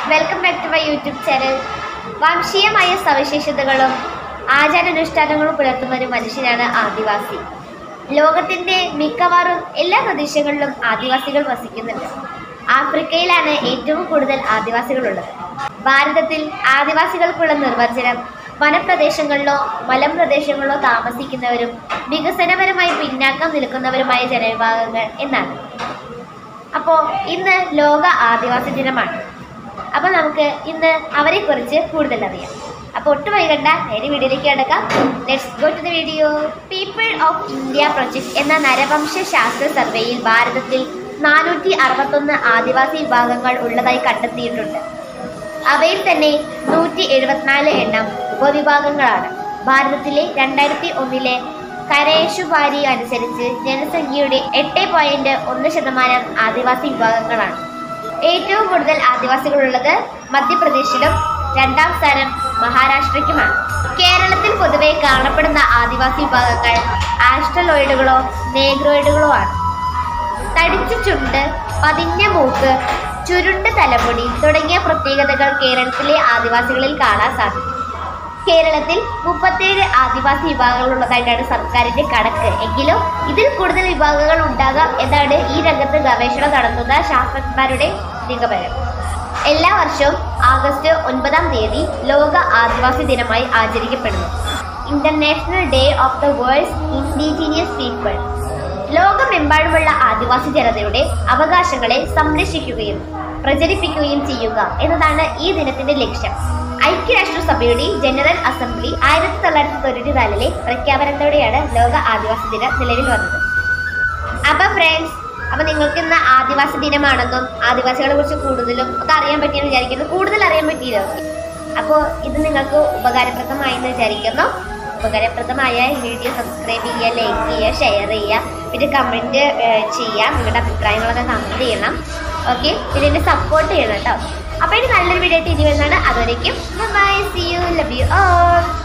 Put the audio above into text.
welcome back to my YouTube channel വംശീയമായ സവിശേഷതകളും ആചാരാനുഷ്ഠാനങ്ങളും പുലർത്തുന്ന ഒരു മനുഷ്യനാണ് ആദിവാസി ലോകത്തിന്റെ മിക്കവാറും എല്ലാ പ്രദേശങ്ങളിലും ആദിവാസികൾ വസിക്കുന്നുണ്ട് ആഫ്രിക്കയിലാണ് ഏറ്റവും കൂടുതൽ ആദിവാസികളുള്ളത് ഭാരതത്തിൽ ആദിവാസികൾക്കുള്ള നിർവചനം വനപ്രദേശങ്ങളിലോ മലമ്പ്രദേശങ്ങളിലോ താമസിക്കുന്നവരും വികസനപരമായി പിന്നാക്കം നിൽക്കുന്നവരുമായ ജനവിഭാഗങ്ങൾ എന്നാണ് അപ്പോൾ ഇന്ന് ലോക ആദിവാസി ദിനമാണ് അപ്പോൾ നമുക്ക് ഇന്ന് അവരെക്കുറിച്ച് കൂടുതൽ അറിയാം അപ്പോൾ ഒട്ടും വൈകണ്ട നേരെ വീഡിയോയിലേക്ക് കിടക്കാം let's go to the video people of India project എന്ന നരവംശ ശാസ്ത്ര സർവേയിൽ ഭാരതത്തിൽ നാനൂറ്റി അറുപത്തൊന്ന് ആദിവാസി വിഭാഗങ്ങൾ ഉള്ളതായി കണ്ടെത്തിയിട്ടുണ്ട് അവയിൽ തന്നെ നൂറ്റി എഴുപത്തിനാല് എണ്ണം ഉപവിഭാഗങ്ങളാണ് ഭാരതത്തിലെ രണ്ടായിരത്തി ഒന്നിലെ കരേഷുവാരി അനുസരിച്ച് ജനസംഖ്യയുടെ എട്ട് പോയിന്റ് ഒന്ന് ശതമാനം ആദിവാസി വിഭാഗങ്ങളാണ് ഏറ്റവും കൂടുതൽ ആദിവാസികളുള്ളത് മധ്യപ്രദേശിലും രണ്ടാം സ്ഥാനം മഹാരാഷ്ട്രയ്ക്കുമാണ് കേരളത്തിൽ പൊതുവെ കാണപ്പെടുന്ന ആദിവാസി വിഭാഗങ്ങൾ ആസ്ട്രലോയിഡുകളോ നേഗ്രോയിഡുകളോ ആണ് തടിച്ച ചുണ്ട് പതിഞ്ഞ മൂക്ക് ചുരുണ്ട തലമുടി തുടങ്ങിയ പ്രത്യേകതകൾ കേരളത്തിലെ ആദിവാസികളിൽ കാണാൻ സാധിക്കും കേരളത്തിൽ മുപ്പത്തേഴ് ആദിവാസി വിഭാഗങ്ങളുള്ളതായിട്ടാണ് സർക്കാരിന്റെ കണക്ക് എങ്കിലും ഇതിൽ കൂടുതൽ വിഭാഗങ്ങൾ ഉണ്ടാകാം എന്നാണ് ഈ രംഗത്ത് ഗവേഷണം നടത്തുന്ന ശാസ്ത്രജ്ഞന്മാരുടെ നിഗമനം എല്ലാ വർഷവും ആഗസ്റ്റ് ഒൻപതാം തീയതി ലോക ആദിവാസി ദിനമായി ആചരിക്കപ്പെടുന്നു international day of the world's indigenous people ലോകമെമ്പാടുമുള്ള ആദിവാസി ജനതയുടെ അവകാശങ്ങളെ സംരക്ഷിക്കുകയും പ്രചരിപ്പിക്കുകയും ചെയ്യുക എന്നതാണ് ഈ ദിനത്തിന്റെ ലക്ഷ്യം ഐക്യരാഷ്ട്രസഭയുടെ ജനറൽ അസംബ്ലി ആയിരത്തി തൊള്ളായിരത്തി തൊണ്ണൂറ്റി നാലിലെ പ്രഖ്യാപനത്തോടെയാണ് ലോക ആദിവാസി ദിനം നിലവിൽ വന്നത് അപ്പൊ ഫ്രണ്ട്സ് അപ്പൊ നിങ്ങൾക്ക് ഇന്ന് ആദിവാസി ദിനമാണെന്നും ആദിവാസികളെ കുറിച്ച് കൂടുതലും ഒക്കെ അറിയാൻ പറ്റിയെന്ന് വിചാരിക്കുന്നു കൂടുതൽ അറിയാൻ പറ്റിയല്ലോ അപ്പോൾ ഇത് നിങ്ങൾക്ക് ഉപകാരപ്രദമായി എന്ന് വിചാരിക്കുന്നു ഉപകാരപ്രദമായ ഈ വീഡിയോ സബ്സ്ക്രൈബ് ചെയ്യുക ലൈക്ക് ചെയ്യുക ഷെയർ ചെയ്യുക പിന്നെ കമൻറ്റ് ചെയ്യുക നിങ്ങളുടെ അഭിപ്രായങ്ങളൊക്കെ കമൻറ്റ് ചെയ്യണം ഓക്കെ പിന്നെ എന്നെ സപ്പോർട്ട് ചെയ്യണം കേട്ടോ അപ്പോൾ ഇനി നല്ലൊരു വീഡിയോ ആയിട്ട് ഇനി വരുന്നതാണ് അതുവരേക്കും bye see you love you all